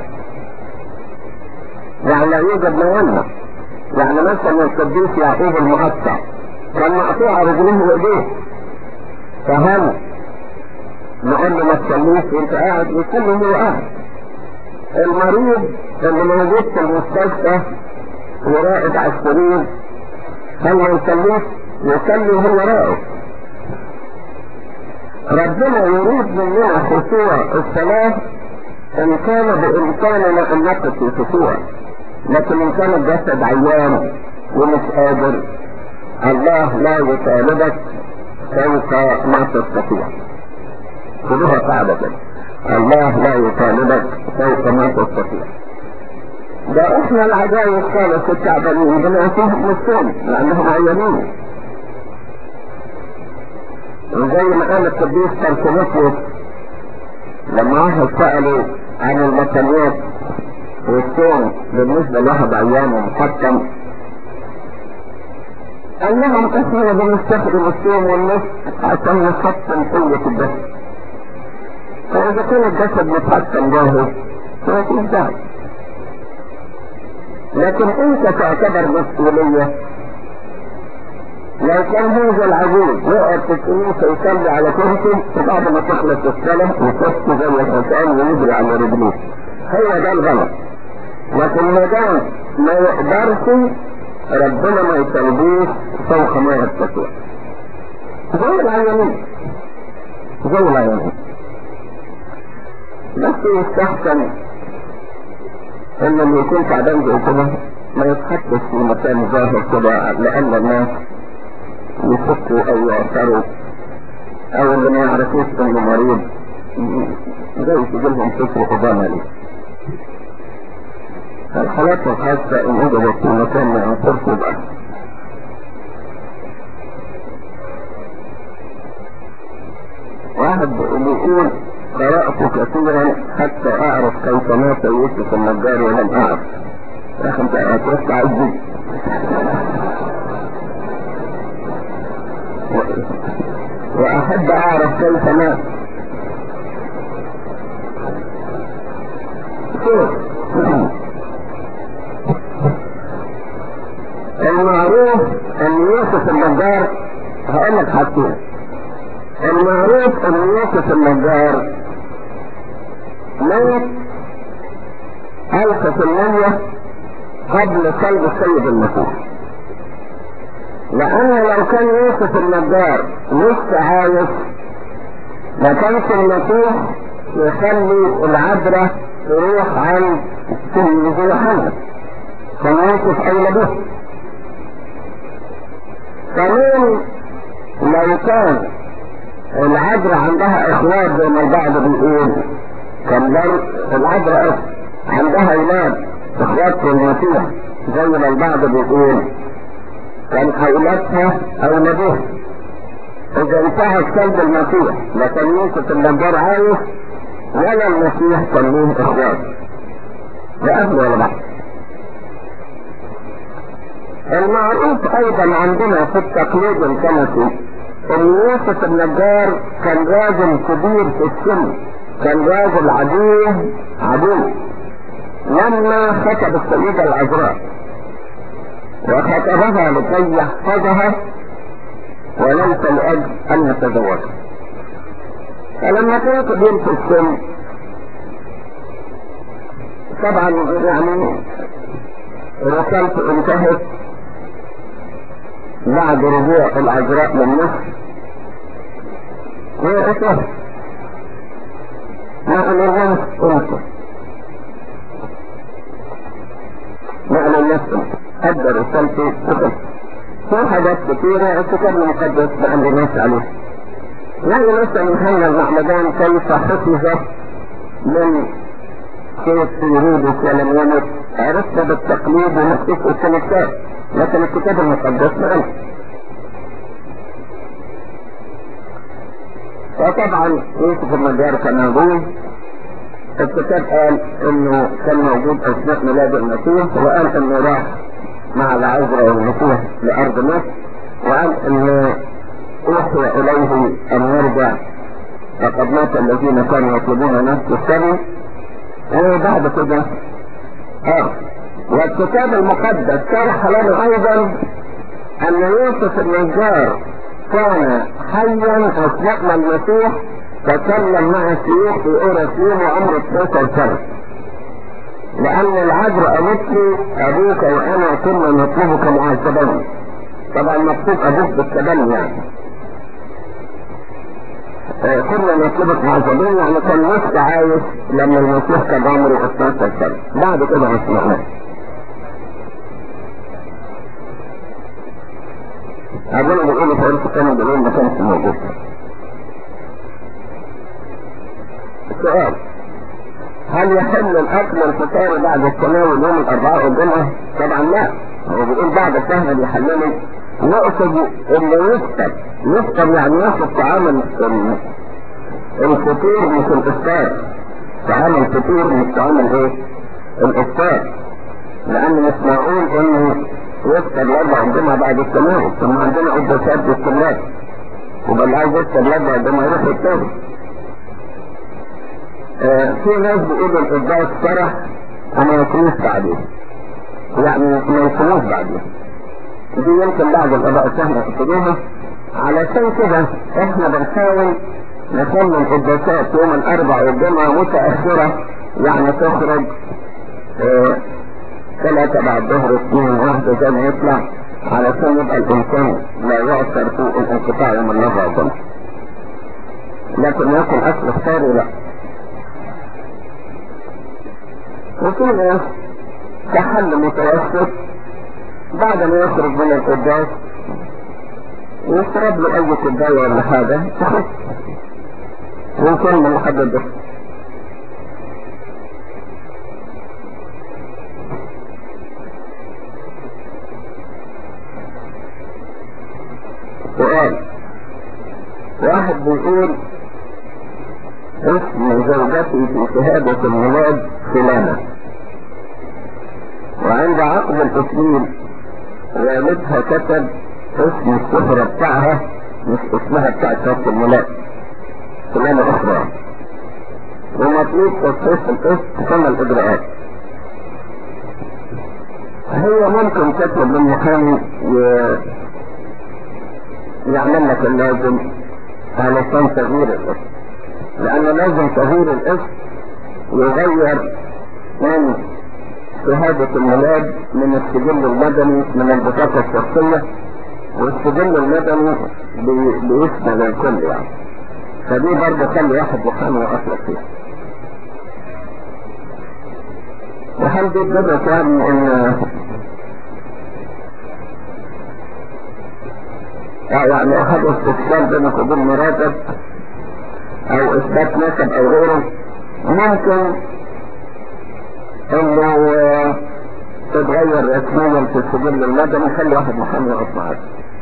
يعني لا يوجد ما يمنع. يعني مثلا القديس يعقوب المقطع كان مقطوع رجليه وايديه. فهل نقول له ما تصليش وانت قاعد يصلي وهو قاعد المريض اللي موجود في المستشفى وراقد على السرير هل ما يصليش يصلي وهو راقد ربنا يريد مننا خشوع الصلاة ان كان بامكاننا ان نقف في خشوع لكن ان كان الجسد عيان ومش قادر الله لا يطالبك فوق ما تستطيع خذوها قاعدة كده الله لا يطالبك فوق ما تستطيع ده احنا العجائب خالص التعبانين بنعطيهم الصوم لانهم عيانين وزي ما قال القديس تركمتوس لما واحد سأله عن المثليات والصوم بالنسبة لواحد عيان ومحكم قال لهم احنا بنستخدم الصوم والنص عشان نحطم قوة الجسد فإذا كان الجسد متحكم جاهز فما داعي لكن انت تعتبر مسؤولية لو كان هذا العجوز يقعد في الكنيسة يصلي على كرسي وبعد ما تخلص الصلاة يخش زي الحسان ويجري على رجليه هو ده الغلط لكن ما دام ما يقدرش ربنا ما يسلبوش فوق ما يستطيع زي العيانين زي العيانين بس يستحسن ان اللي يكون تعبان زي كده ما يتحطش في مكان ظاهر كده لان الناس يفكوا او يعثروا او اللي ما يعرفوش انه مريض زي تجيلهم فكر قدامى ليه الحالات الخاصة ان وجدت في مكان ما ينصرش بقى واحد بيقول قرأت كثيرا حتى اعرف كيف مات يوسف النجار ولم اعرف يا اخي انت هتوسع عزي واحب اعرف كيف مات المعروف ان يوسف النجار هقول لك حاجتين المعروف ان يوسف النجار مات ألف في المية قبل صلب السيد المسيح لأن لو كان يوسف النجار لسه عايش ما كانش المسيح يخلي العبرة تروح عن سيد محمد كان يوسف أولى به كمان لو كان العذراء عندها اخوات زي ما البعض بيقول كان العذراء عندها اولاد اخوات في المسيح زي ما البعض بيقول كان اولادها اولادها اذا انتهت كلب المسيح لا كان يوسف النجار عايش ولا المسيح كان له اخوات لا اهل ولا بعض المعروف ايضا عندنا في التقليد الكنسي ان يوسف النجار كان راجل كبير في السن كان راجل عجوز عجوز لما خطب السيدة العذراء وخطبها لكي يحفظها وليس لأجل أن يتزوجها فلما كان كبير في السن طبعا يعني رسالته انتهت بعد رجوع العذراء من مصر هي أسوأ ما أمرناش أنت معنى النفس أدى رسالتي تخل في حاجات كثيرة الكتاب المقدس ما عندناش عليه يعني مثلا هنا المعمدان كيف حفظ من كيف يريد ولم يمت عرفت بالتقليد ونفسك السنكات لكن الكتاب المقدس ما عنده فطبعا يوسف النجار كان موجود الكتاب قال انه كان موجود اثناء ميلاد المسيح وقال انه راح مع العذراء والمسيح لارض مصر وقال انه اوحي اليه ان يرجع لقد مات الذين كانوا يطلبون نفس السنة وبعد كده اه والكتاب المقدس شرح لنا ايضا ان يوسف النجار كان حيا اثناء ما المسيح تكلم مع الشيوخ في اوراسيون وعمره 12 سنة لان العذراء قالت لي ابوك وانا كنا نطلبك معذبين طبعا مكتوب ابوك بالتبني يعني آه، كنا نطلبك معذبين يعني كان لسه عايش لما المسيح كان عمره 12 سنة بعد كده ما سمعناه أبونا بيقول في عرف كانوا بيقول ما كانش موجود السؤال هل يحل الأكل الفطار بعد التناول يوم الأربعاء والجمعة؟ طبعا لا هو بيقول بعد الشهر بيحلله يقصد اللي يفطر يفطر يعني ياخد طعام ال- الفطور مش الإفطار طعام الفطور مش طعام الايه؟ الإفطار لأن مش معقول إنه يفطر الأربع الجمعة بعد التناول ثم عندنا قداسات بالسلات يبقى اللي عايز يفطر الأربع الجمعة يروح التاني آه، في ناس بيقولوا القداس فرح وما يكونوش بعدين يعني ما يكونوش بعدين دي يمكن بعض الآباء السهل يقصدوها علشان كده احنا بنحاول نخلي القداسات يوم الأربع والجمعة متأخرة يعني تخرج آه، ثلاثة بعد ظهر اثنين واحدة زي ما يطلع علشان يبقى الإنسان لا يؤثر في الانقطاع يوم الأربع والجمعة لكن يكون أكل اختاري لا وفي ناس كحل متوسط بعد ما يخرج من القداس يشرب له أي كوباية ولا حاجة تخف ويكون محدد بس سؤال واحد بيقول اسم زوجتي في شهادة الميلاد فلانة وعند عقد التسليم والدها كتب اسم الشهرة بتاعها مش اسمها بتاع شهادة الميلاد فلانة أخرى ومطلوب تصحيح الاسم ثم الإجراءات هي ممكن تطلب من محامي ي- يعمل لك اللازم علشان تغيير الاسم لأن لازم تغيير الاسم يغير من شهادة الميلاد من السجل المدني من البطاقة الشخصية والسجل المدني بي- بيشمل الكل يعني فدي برضه خلي واحد محامي وأصلك فيها وهل دي تدرس يعني ان يعني احد استفسار بينك وبين مراتب او اثبات نسب او غيره ممكن انه آه، تتغير رسميا في السجل المدني خلي واحد محامي يقف معاك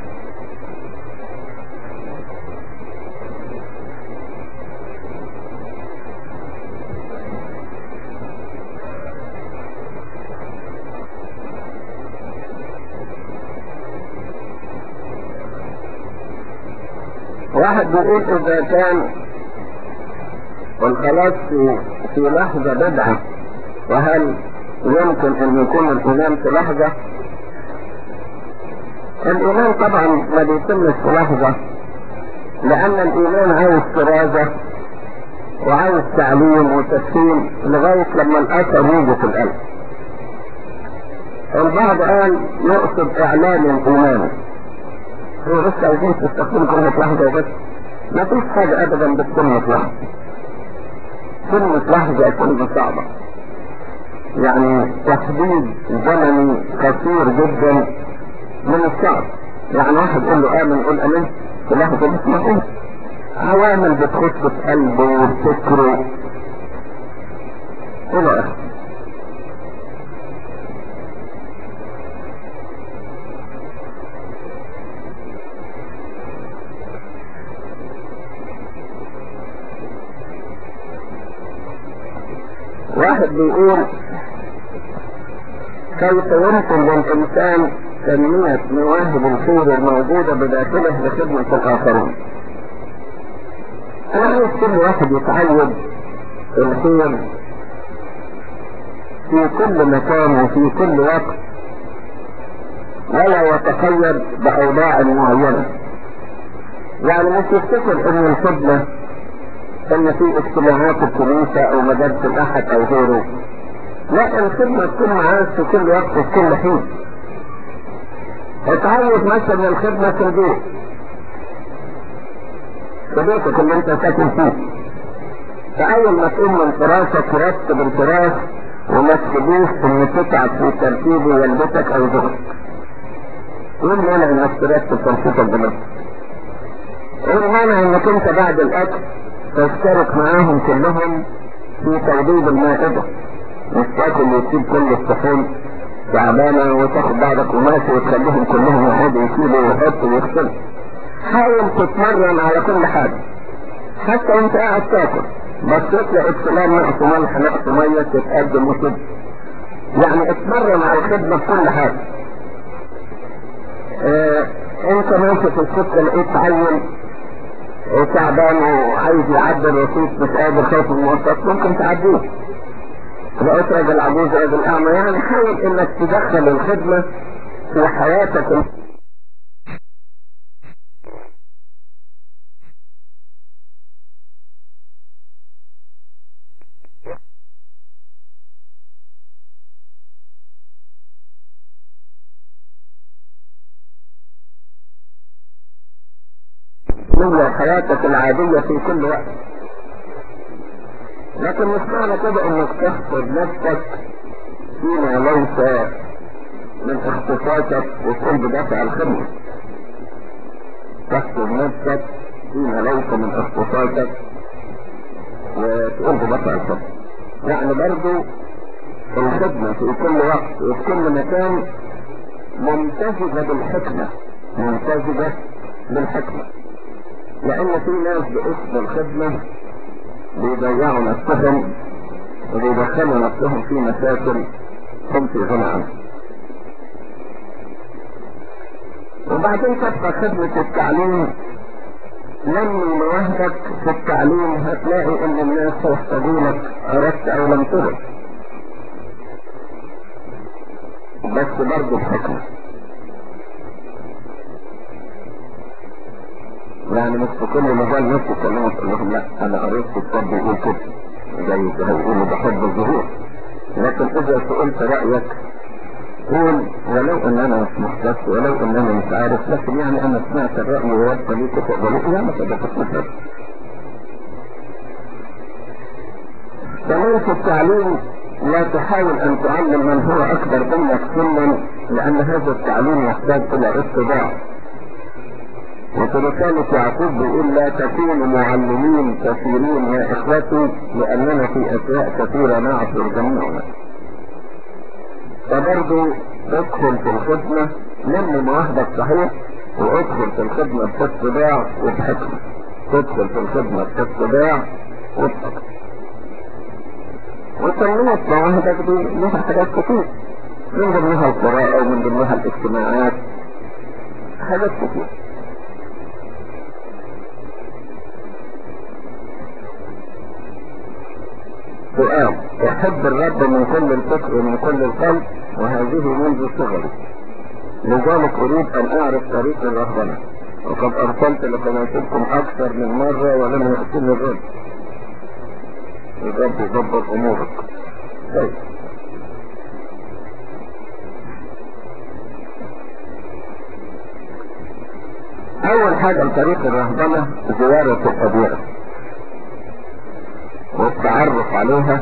واحد بيقول اذا كان الخلاص في في لحظة بدعة وهل يمكن ان يكون الايمان في لحظة الايمان طبعا ما بيتمش في لحظة لان الايمان عايز طرازة وعايز تعليم وتسليم لغاية لما الاثر يجي في القلب البعض قال يقصد اعلان الايمان هو بس عايزين تستخدم كلمة لحظة بس ما فيش حاجة ابدا بكلمة لحظة كلمة لحظة كلمة صعبة يعني تحديد زمني قصير جدا من الصعب يعني واحد يقول له امن يقول امن في لحظة مش معقول عوامل بتخش في قلبه وفكره الى اخره واحد بيقول كيف يمكن للإنسان تنمية مواهب الخير الموجودة بداخله لخدمة الآخرين؟ أنا عايز كل واحد يتعود الخير في كل مكان وفي كل وقت ولا يتقيد بأوضاع معينة يعني مش يفتكر إن الخدمة ان في اجتماعات الكنيسة او مدارس الاحد او غيره لا الخدمة تكون معاك في كل وقت وفي كل حين اتعود مثلا الخدمة في البيت في بيتك اللي انت ساكن فيه فاول ما تقوم من فراشك ترتب الفراش وما تخليش ان تتعب في ترتيب والدتك او زوجتك ايه المانع انك ترتب ترتيبك بنفسك ايه المانع انك انت بعد الاكل تشترك معاهم كلهم في توضيب المائدة مش تاكل وتسيب كل الصحون تعبانة وتاخد بعضك وماشي وتخليهم كلهم يقعدوا يشيلوا ويحطوا ويغسلوا حاول تتمرن على كل حاجة حتى وانت قاعد تاكل بس تلاقي فلان نقص ملح نقص مية تتقدم وكده يعني اتمرن على الخدمة في كل حاجة اه انت ماشي في السكة لقيت عيل اه تعبان وعايز يعدي الرصيف مش قادر خايف من المواصلات ممكن تعديه لقيت راجل عجوز راجل اعمى يعني حاول انك تدخل الخدمة في حياتك من حياتك العادية في كل وقت لكن مش معنى كده انك تحفظ نفسك فيما ليس من اختصاصك وتكون بدافع الخدمة تحفظ نفسك فيما ليس من اختصاصك وتقوم بدافع الخدمة يعني برضو الخدمة في كل وقت وفي كل مكان ممتزجة بالحكمة ممتزجة بالحكمة لان في ناس باسم الخدمة بيضيعوا نفسهم وبيدخلوا نفسهم في مشاكل هم في غنى عنها وبعدين تبقى خدمة التعليم لما مواهبك في التعليم هتلاقي ان الناس هيحتاجونك اردت او لم ترد بس برضه بحكمه يعني مش في كل مجال ناس يتكلموا تقول لهم لا انا قريت في كتاب بيقول كده زي هيقولوا بحب الظهور لكن اذا سئلت رايك قول ولو ان انا مش مختص ولو ان انا مش عارف لكن يعني انا سمعت الراي ووصل لي تقبلوه لا ما تقدرش مختص كمان في التعليم لا تحاول ان تعلم من هو اكبر منك سنا لان هذا التعليم يحتاج الى اتباع وفي رسالة يعقوب بيقول لا تكونوا معلمين كثيرين يا اخوتي لاننا في اشياء كثيرة نعصر جميعنا فبرضو ادخل في الخدمة لم مواهبك صحيح وادخل في الخدمة باتباع وبحكمة تدخل في الخدمة باتباع وبحكمة وتنمية مواهبك دي لها حاجات كتير من ضمنها القراءة ومن ضمنها الاجتماعات حاجات كتير سؤال احب الرب من كل الفكر ومن كل القلب وهذه منذ صغري لذلك اريد ان اعرف طريق الرهبنة وقد ارسلت لقناتكم اكثر من مرة ولم يأتيني الرب الرب يظبط امورك طيب اول حاجة لطريق الرهبنة زيارة الطبيعة والتعرف عليها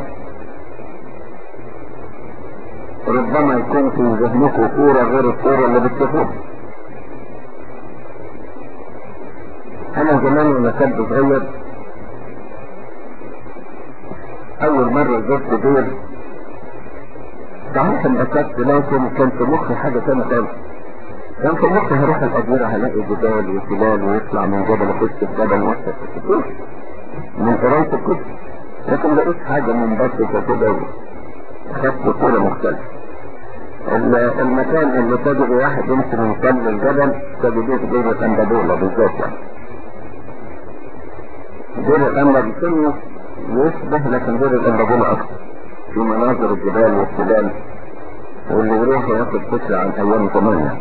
ربما يكون في ذهنكم صورة غير الصورة اللي بتشوفوها انا زمان وانا كنت صغير اول مرة زرت دير صحيح انبسطت لكن كان في مخي حاجة تانية خالص كان في مخي هروح الأدوية هلاقي جبال وتلال ويطلع من جبل اخش في جبل وسط الكتب من قراية الكتب لكن لقيت حاجة منبسطة كده خدت صورة مختلفة المكان اللي تجد واحد يمشي من قلب الجبل تجديه في دير الأندبولة بالذات يعني دير الأندبولة يشبه لكن دير الأندبولة أكثر في مناظر الجبال والتلال واللي يروح ياخد فكرة عن أيام زمان يعني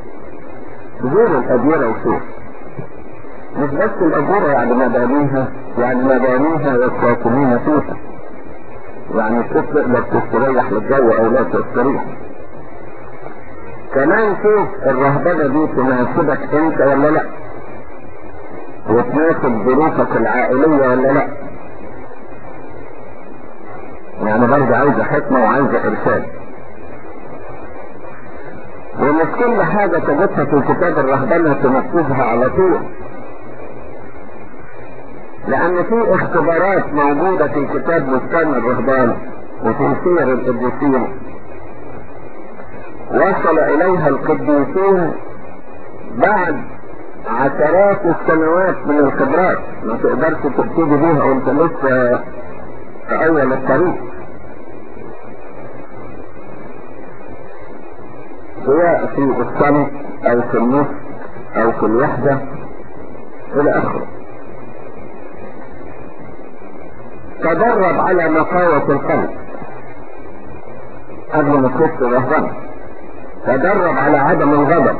غير الأديرة وشوف مش بس الأديرة يعني مبانيها يعني مبانيها والساكنين فيها يعني الست تقدر تستريح للجو او لا تستريح كمان شوف الرهبنة دي تناسبك انت ولا لا وتناسب ظروفك العائلية ولا لا يعني برضه عايزة حكمة وعايزة ارشاد ومش كل حاجة تجدها في كتاب الرهبنة تنفذها على طول لأن في اختبارات موجودة في كتاب بستان الرهبان وفي سير القديسين وصل إليها القديسين بعد عشرات السنوات من الخبرات ما تقدرش تبتدي بيها وانت لسه في أول الطريق سواء في الصمت أو في النص أو في الوحدة إلى آخره تدرب على نقاوة القلب قبل ما تخش الرهبنة تدرب على عدم الغضب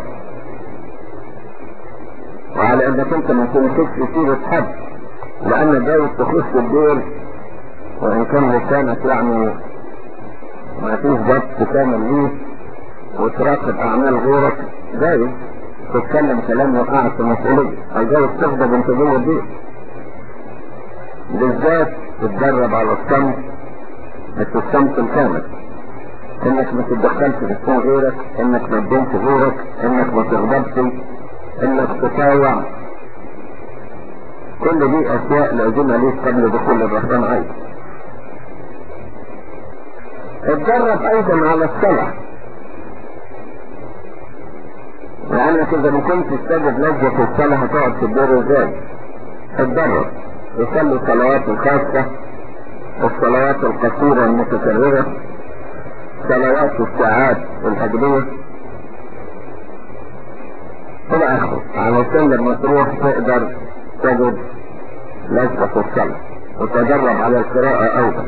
وعلى انك انت ما تمسكش سيرة حد لان جاي تخش الدور وان كان لسانك يعني ما فيش ضبط كامل ليه وتراقب اعمال غيرك جاي تتكلم كلام وقعت في مسؤولية او جاي تغضب انت جوه البيت بالذات تتدرب على الصمت مش الصمت الكامل انك ما تتدخلش في لسان غيرك انك ما تدينش غيرك انك ما تغضبش انك تطاوع كل دي اشياء لازمها ليك قبل دخول الرحمن ايضا اتدرب ايضا على الصلاة لانك اذا ما كنتش تجد لذة الصلاة هتقعد في الدور ازاي اتدرب يصلي الصلوات الخاصة الصلوات القصيرة المتكررة صلوات الساعات الأجنبية إلى آخره علشان لما تروح تقدر تجد لذة الصلاة وتدرب على القراءة أيضا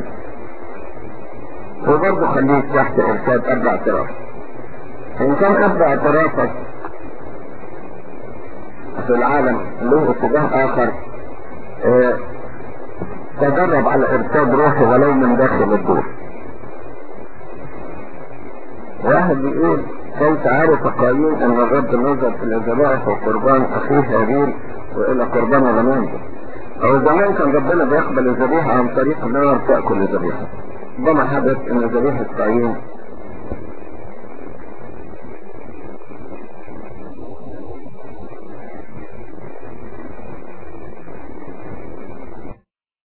وبرضه خليك تحت إرشاد أربع اعتراف إن كان أربع اعترافك في العالم له اتجاه آخر اه تدرب على إرشاد روحي ولو من داخل الدور واحد بيقول كيف عرف قايين ان الرب نظر في الذبائح وقربان اخيه هابيل والى قربان غنمه او زمان كان ربنا بيقبل الذبيحة عن طريق النار تأكل الذبيحة ده ما حدث ان ذبيحة قايين